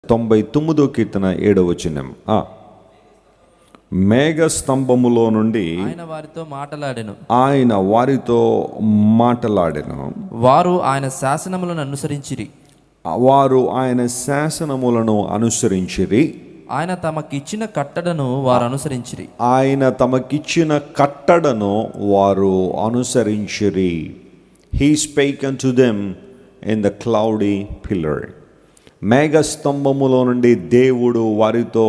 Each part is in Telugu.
తొంభై తొమ్మిదో కీర్తన ఏడవ వచనం ఆ. మేఘ స్తంభములో నుండి ఆయన వారితో మాటలాడెను ఆయన వారితో మాటలాడెను వారు ఆయన శాసనములను అనుసరించిరి వారు ఆయన శాసనములను అనుసరించిరి ఆయన తమకిచ్చిన కట్టడను వారు అనుసరించిరి ఆయన తమకిచ్చిన కట్టడను వారు అనుసరించిరి he spake to them in the cloudy pillar మేఘస్తంభములో నుండి దేవుడు వారితో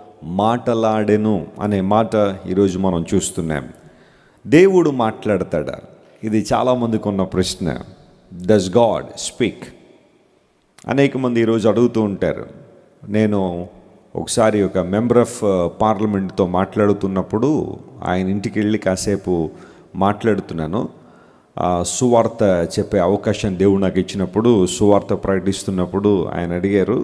మాటలాడెను అనే మాట ఈరోజు మనం చూస్తున్నాం దేవుడు మాట్లాడతాడా ఇది చాలామందికి ఉన్న ప్రశ్న డస్ గాడ్ స్పీక్ అనేక మంది ఈరోజు అడుగుతూ ఉంటారు నేను ఒకసారి ఒక మెంబర్ ఆఫ్ పార్లమెంట్తో మాట్లాడుతున్నప్పుడు ఆయన ఇంటికి వెళ్ళి కాసేపు మాట్లాడుతున్నాను ఆ, సువార్త చెప్పే అవకాశం దేవుడు నాకు ఇచ్చినప్పుడు సువార్త ప్రకటిస్తున్నప్పుడు ఆయన అడిగారు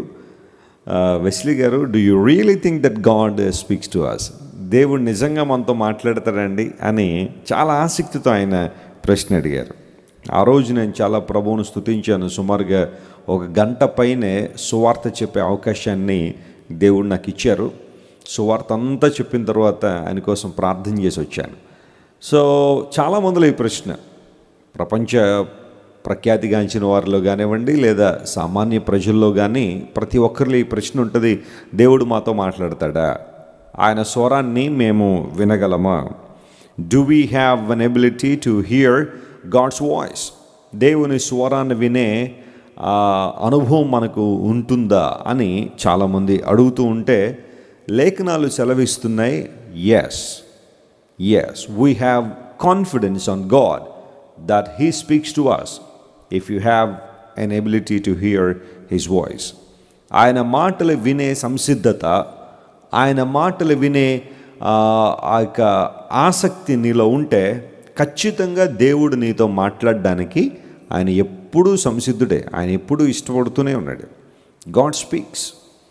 వెస్లీ గారు do you really think that God speaks to us దేవుడు నిజంగా మనతో మాట్లాడతాడండి అని చాలా ఆసక్తితో ఆయన ప్రశ్న అడిగారు ఆ రోజు నేను చాలా ప్రభువును స్తుతించాను సుమారుగా ఒక గంట పైనే సువార్త చెప్పే అవకాశాన్ని దేవుడు నాకు ఇచ్చారు సువార్త అంతా చెప్పిన తర్వాత ఆయన కోసం ప్రార్థన చేసి వచ్చాను సో చాలామందిలో ఈ ప్రశ్న ప్రపంచ ప్రఖ్యాతిగాంచిన వారిలో కానివ్వండి లేదా సామాన్య ప్రజల్లో కానీ ప్రతి ఒక్కరిలో ఈ ప్రశ్న ఉంటుంది దేవుడు మాతో మాట్లాడతాడా ఆయన స్వరాన్ని మేము వినగలమా do we have an ability to hear God's voice దేవుని స్వరాన్ని వినే ఆ, అనుభవం మనకు ఉంటుందా అని చాలామంది అడుగుతూ ఉంటే లేఖనాలు సెలవిస్తున్నాయి yes Yes, we have confidence on God that He speaks to us if you have an ability to hear His voice. ఆయన మాటలు వినే సంసిద్ధత ఆయన మాటలు వినే ఆ ఆ యొక్క ఆసక్తి నీలో ఉంటే ఖచ్చితంగా దేవుడు నీతో మాట్లాడడానికి ఆయన ఎప్పుడూ సంసిద్ధుడే ఆయన ఎప్పుడూ ఇష్టపడుతూనే ఉన్నాడు గాడ్ స్పీక్స్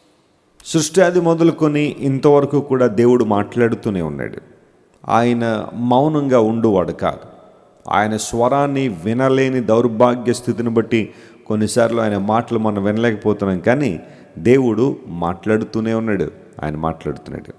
సృష్టి అది మొదలుకొని ఇంతవరకు కూడా దేవుడు మాట్లాడుతూనే ఉన్నాడు ఆయన మౌనంగా ఉండువాడు కాదు ఆయన స్వరాన్ని వినలేని దౌర్భాగ్య స్థితిని బట్టి కొన్నిసార్లు ఆయన మాటలు మనం వినలేకపోతున్నాం కానీ దేవుడు మాట్లాడుతూనే ఉన్నాడు ఆయన మాట్లాడుతున్నాడు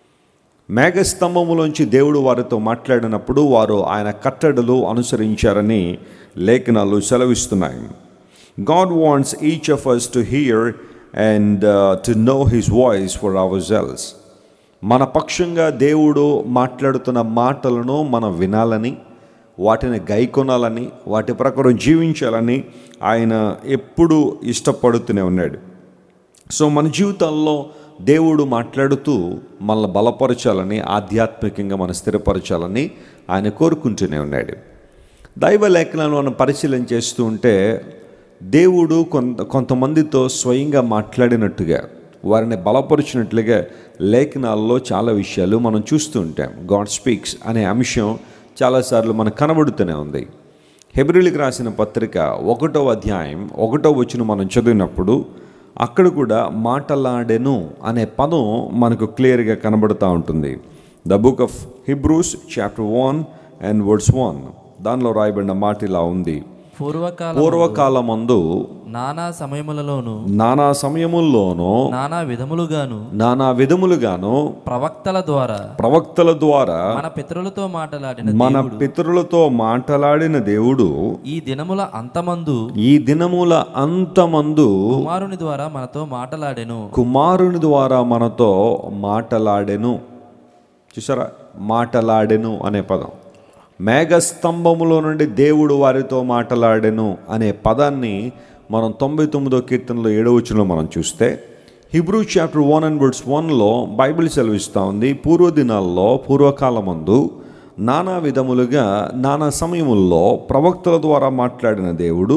మేఘస్తంభములోంచి దేవుడు వారితో మాట్లాడినప్పుడు వారు ఆయన కట్టడలు అనుసరించారని లేఖనాలు సెలవిస్తున్నాయి God wants each of us to hear and to know his voice for ourselves మన పక్షంగా దేవుడు మాట్లాడుతున్న మాటలను మనం వినాలని వాటిని గైకొనాలని వాటి ప్రకారం జీవించాలని ఆయన ఎప్పుడూ ఇష్టపడుతూనే ఉన్నాడు సో మన జీవితాల్లో దేవుడు మాట్లాడుతూ మనల్ని బలపరచాలని ఆధ్యాత్మికంగా మనం స్థిరపరచాలని ఆయన కోరుకుంటూనే ఉన్నాడు దైవ లేఖనాలను మనం పరిశీలన చేస్తూ ఉంటే దేవుడు కొంత కొంతమందితో స్వయంగా మాట్లాడినట్టుగా వారిని బలపరిచినట్లుగా లేఖనాల్లో చాలా విషయాలు మనం చూస్తూ ఉంటాం గాడ్ స్పీక్స్ అనే అంశం చాలాసార్లు మనకు కనబడుతూనే ఉంది హెబ్రిలికి రాసిన పత్రిక ఒకటో అధ్యాయం ఒకటో వచ్చిన మనం చదివినప్పుడు అక్కడ కూడా మాటలాడెను అనే పదం మనకు క్లియర్గా కనబడుతూ ఉంటుంది the book of Hebrews chapter one and words one దానిలో రాయబడిన మాట ఇలా ఉంది పూర్వకాల పూర్వకాలమందు నానా సమయములలోను నానా సమయముల్లోనూ నానా విధములుగాను నానా విధములుగాను ప్రవక్తల ద్వారా ప్రవక్తల ద్వారా మన పితరులతో మాటలాడిన మన దేవుడు పితరులతో మాటలాడిన దేవుడు ఈ దినముల అంతమందు ఈ దినముల అంతమందు కుమారుని ద్వారా మనతో మాటలాడెను కుమారుని ద్వారా మనతో మాటలాడెను చూసారా మాటలాడెను అనే పదం మేఘస్తంభములో నుండి దేవుడు వారితో మాటలాడెను అనే పదాన్ని మనం తొంభై తొమ్మిదో కీర్తనలో ఏడవచనంలో మనం చూస్తే Hebrew chapter one and words వన్లో బైబిల్ సెలవిస్తూ ఉంది పూర్వ దినాల్లో పూర్వకాలమందు నానా విధములుగా నానా సమయముల్లో ప్రవక్తల ద్వారా మాట్లాడిన దేవుడు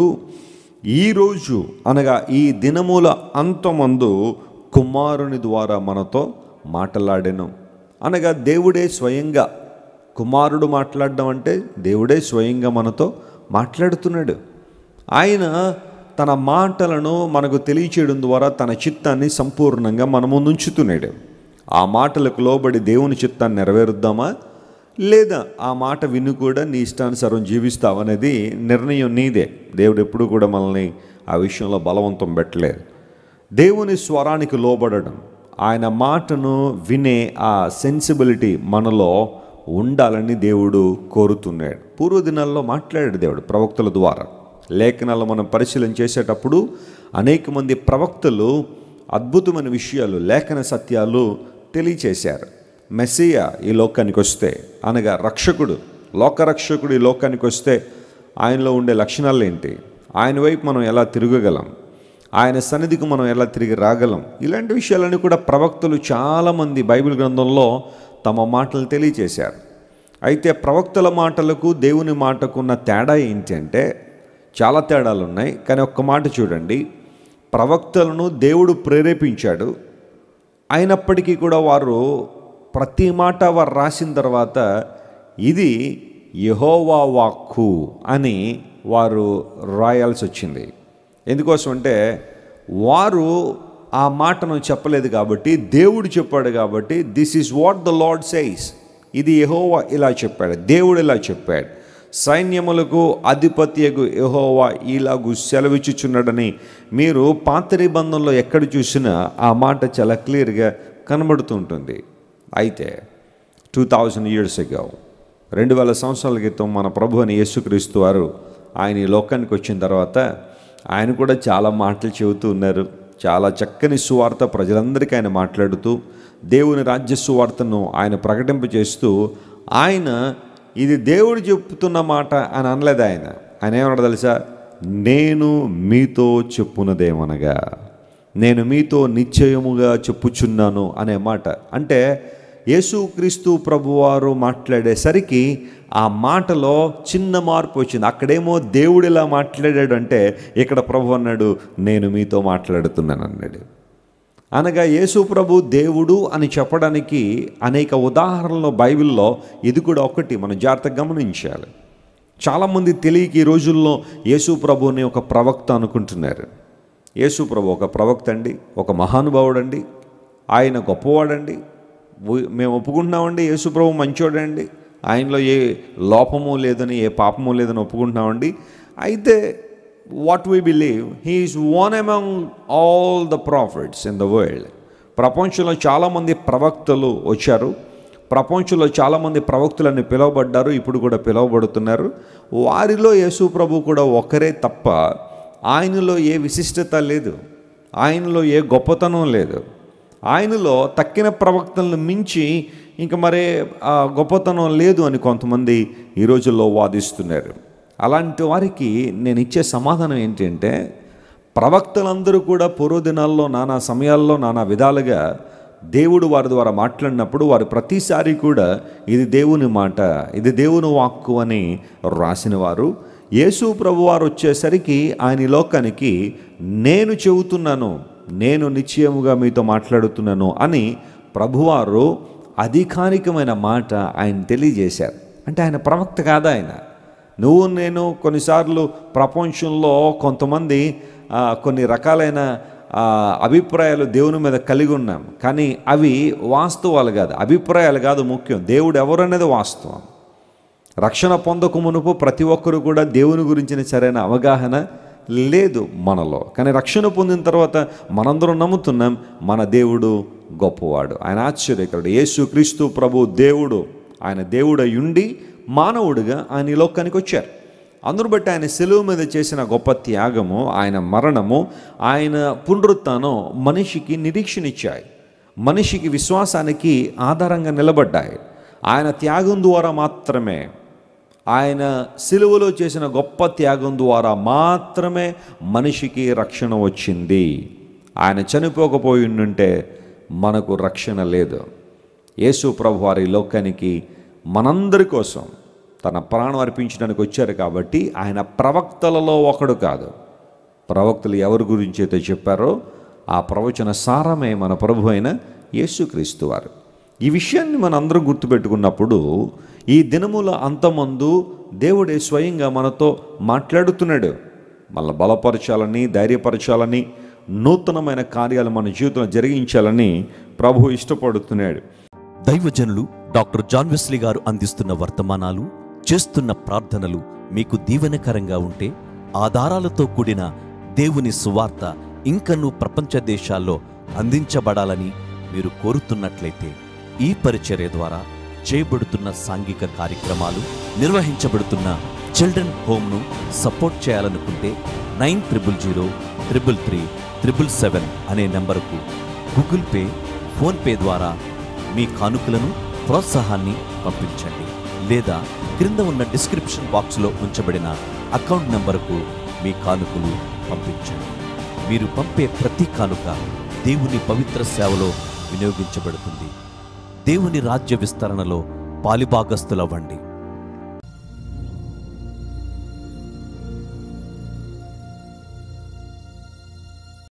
ఈరోజు అనగా ఈ దినముల అంతమందు కుమారుని ద్వారా మనతో మాట్లాడెను అనగా దేవుడే స్వయంగా కుమారుడు మాట్లాడడం అంటే దేవుడే స్వయంగా మనతో మాట్లాడుతున్నాడు ఆయన తన మాటలను మనకు తెలియచేయడం ద్వారా తన చిత్తాన్ని సంపూర్ణంగా మన ముందు ఉంచుతున్నాడు ఆ మాటలకు లోబడి దేవుని చిత్తాన్ని నెరవేరుద్దామా లేదా ఆ మాట విని కూడా నీ ఇష్టానుసారం జీవిస్తావనేది నిర్ణయం నీదే దేవుడు ఎప్పుడు కూడా మనల్ని ఆ విషయంలో బలవంతం పెట్టలేదు దేవుని స్వరానికి లోబడడం ఆయన మాటను వినే ఆ సెన్సిబిలిటీ మనలో ఉండాలని దేవుడు కోరుతున్నాడు పూర్వ దినాల్లో మాట్లాడాడు దేవుడు ప్రవక్తల ద్వారా లేఖనాలు మనం పరిశీలన చేసేటప్పుడు అనేక మంది ప్రవక్తలు అద్భుతమైన విషయాలు లేఖన సత్యాలు తెలియచేశారు మెస్సియా ఈ లోకానికి వస్తే అనగా రక్షకుడు లోకరక్షకుడు ఈ లోకానికి వస్తే ఆయనలో ఉండే లక్షణాలు ఏంటి ఆయన వైపు మనం ఎలా తిరగగలం ఆయన సన్నిధికి మనం ఎలా తిరిగి రాగలం ఇలాంటి విషయాలన్నీ కూడా ప్రవక్తలు చాలామంది బైబిల్ గ్రంథంలో తమ మాటలు తెలియచేశారు అయితే ప్రవక్తల మాటలకు దేవుని మాటకు ఉన్న తేడా ఏంటి అంటే చాలా తేడాలు ఉన్నాయి కానీ ఒక్క మాట చూడండి ప్రవక్తలను దేవుడు ప్రేరేపించాడు అయినప్పటికీ కూడా వారు ప్రతి మాట వారు రాసిన తర్వాత ఇది యహోవా వాక్కు అని వారు రాయాల్సి వచ్చింది ఎందుకోసం అంటే వారు ఆ మాటను చెప్పలేదు కాబట్టి దేవుడు చెప్పాడు కాబట్టి this is what the Lord says ఇది యహోవా ఇలా చెప్పాడు దేవుడు ఇలా చెప్పాడు సైన్యములకు అధిపత్యకు యహోవా ఇలాగు సెలవిచ్చుచున్నాడని మీరు పాత నిబంధనలో ఎక్కడ చూసినా ఆ మాట చాలా క్లియర్గా కనబడుతుంటుంది అయితే టూ థౌజండ్ ఇయర్స్ ఎగో రెండు వేల సంవత్సరాల క్రితం మన ప్రభు అని యేసుక్రీస్తు వారు ఆయన ఈ లోకానికి వచ్చిన తర్వాత ఆయన కూడా చాలా మాటలు చెబుతూ ఉన్నారు చాలా చక్కని సువార్త ప్రజలందరికీ ఆయన మాట్లాడుతూ దేవుని రాజ్య సువార్తను ఆయన ప్రకటింపచేస్తూ ఆయన ఇది దేవుడు చెప్తున్న మాట అని అనలేదు ఆయన ఆయన ఏమన్నాడు తెలుసా నేను మీతో చెప్పున్నదేమనగా నేను మీతో నిశ్చయముగా చెప్పుచున్నాను అనే మాట అంటే యేసుక్రీస్తు ప్రభువారు మాట్లాడేసరికి ఆ మాటలో చిన్న మార్పు వచ్చింది అక్కడేమో దేవుడు ఇలా మాట్లాడాడు అంటే ఇక్కడ ప్రభు అన్నాడు నేను మీతో మాట్లాడుతున్నాను అన్నాడు అనగా యేసు ప్రభు దేవుడు అని చెప్పడానికి అనేక ఉదాహరణలు బైబిల్లో ఇది కూడా ఒకటి మనం జాగ్రత్తగా గమనించాలి చాలామంది తెలియక ఈ రోజుల్లో యేసు ప్రభుని ఒక ప్రవక్త అనుకుంటున్నారు యేసు ప్రభు ఒక ప్రవక్త అండి ఒక మహానుభావుడు అండి ఆయన గొప్పవాడండి ఉ- మేము ఒప్పుకుంటున్నామండి యేసు ప్రభు మంచోడండి ఆయనలో ఏ లోపము లేదని ఏ పాపము లేదని ఒప్పుకుంటున్నామండి అయితే what we believe he is one among all the prophets in the world ప్రపంచంలో చాలామంది ప్రవక్తలు వచ్చారు ప్రపంచంలో చాలామంది ప్రవక్తులని పిలువబడ్డారు ఇప్పుడు కూడా పిలువబడుతున్నారు వారిలో యేసు ప్రభు కూడా ఒకరే తప్ప ఆయనలో ఏ విశిష్టత లేదు ఆయనలో ఏ గొప్పతనం లేదు ఆయనలో తక్కిన ప్రవక్తలను మించి ఇంక మరే ఆ, గొప్పతనం లేదు అని కొంతమంది ఈ రోజుల్లో వాదిస్తున్నారు అలాంటి వారికి నేను ఇచ్చే సమాధానం ఏంటంటే ప్రవక్తలందరూ కూడా పూర్వదినాల్లో నానా సమయాల్లో నానా విధాలుగా దేవుడు వారి ద్వారా మాట్లాడినప్పుడు వారు ప్రతిసారి కూడా ఇది దేవుని మాట ఇది దేవుని వాక్కు అని రాసిన వారు యేసు ప్రభు వారు వచ్చేసరికి ఆయన ఈ లోకానికి నేను చెబుతున్నాను నేను నిశ్చయముగా మీతో మాట్లాడుతున్నాను అని ప్రభువారు అధికారికమైన మాట ఆయన తెలియజేశారు అంటే ఆయన ప్రవక్త కాదా ఆయన నువ్వు నేను కొన్నిసార్లు ప్రపంచంలో కొంతమంది ఆ, కొన్ని రకాలైన ఆ, అభిప్రాయాలు దేవుని మీద కలిగి ఉన్నాం కానీ అవి వాస్తవాలు కాదు అభిప్రాయాలు కాదు ముఖ్యం దేవుడు ఎవరు అనేది వాస్తవం రక్షణ పొందక మునుపు ప్రతి ఒక్కరు కూడా దేవుని గురించిన సరైన అవగాహన లేదు మనలో కానీ రక్షణ పొందిన తర్వాత మనందరం నమ్ముతున్నాం మన దేవుడు గొప్పవాడు ఆయన ఆశ్చర్యకరుడు యేసు క్రీస్తు ప్రభు దేవుడు ఆయన దేవుడు ఉండి మానవుడిగా ఆయన ఈ లోకానికి వచ్చారు అందును బట్టి ఆయన సెలువు మీద చేసిన గొప్ప త్యాగము ఆయన మరణము ఆయన పునరుత్థానం మనిషికి నిరీక్షణ ఇచ్చాయి మనిషికి విశ్వాసానికి ఆధారంగా నిలబడ్డాయి ఆయన త్యాగం ద్వారా మాత్రమే ఆయన సిలువలో చేసిన గొప్ప త్యాగం ద్వారా మాత్రమే మనిషికి రక్షణ వచ్చింది ఆయన చనిపోకపోయి ఉండుంటే మనకు రక్షణ లేదు యేసు ప్రభు వారి లోకానికి మనందరి కోసం తన ప్రాణం అర్పించడానికి వచ్చారు కాబట్టి ఆయన ప్రవక్తలలో ఒకడు కాదు ప్రవక్తలు ఎవరి గురించి అయితే చెప్పారో ఆ ప్రవచన సారమే మన ప్రభు అయిన యేసుక్రీస్తు వారు ఈ విషయాన్ని మన అందరం గుర్తుపెట్టుకున్నప్పుడు ఈ దినముల అంతమందు దేవుడే స్వయంగా మనతో మాట్లాడుతున్నాడు మన బలపరచాలని ధైర్యపరచాలని నూతనమైన కార్యాలు మన జీవితంలో జరిగించాలని ప్రభు ఇష్టపడుతున్నాడు దైవజనులు డాక్టర్ జాన్ వెస్లీ గారు అందిస్తున్న వర్తమానాలు చేస్తున్న ప్రార్థనలు మీకు దీవెనకరంగా ఉంటే ఆధారాలతో కూడిన దేవుని సువార్త ఇంకనూ ప్రపంచ దేశాల్లో అందించబడాలని మీరు కోరుతున్నట్లయితే ఈ పరిచర్య ద్వారా చేయబడుతున్న సాంఘిక కార్యక్రమాలు నిర్వహించబడుతున్న చిల్డ్రన్ హోమ్ను సపోర్ట్ చేయాలనుకుంటే nine triple zero triple three triple seven అనే నెంబరుకు గూగుల్ పే ఫోన్పే ద్వారా మీ కానుకలను ప్రోత్సాహాన్ని పంపించండి లేదా క్రింద ఉన్న డిస్క్రిప్షన్ బాక్స్లో ఉంచబడిన అకౌంట్ నంబరుకు మీ కానుకలు పంపించండి మీరు పంపే ప్రతి కానుక దేవుని పవిత్ర సేవలో వినియోగించబడుతుంది దేవుని రాజ్య విస్తరణలో పాలిభాగస్తులవ్వండి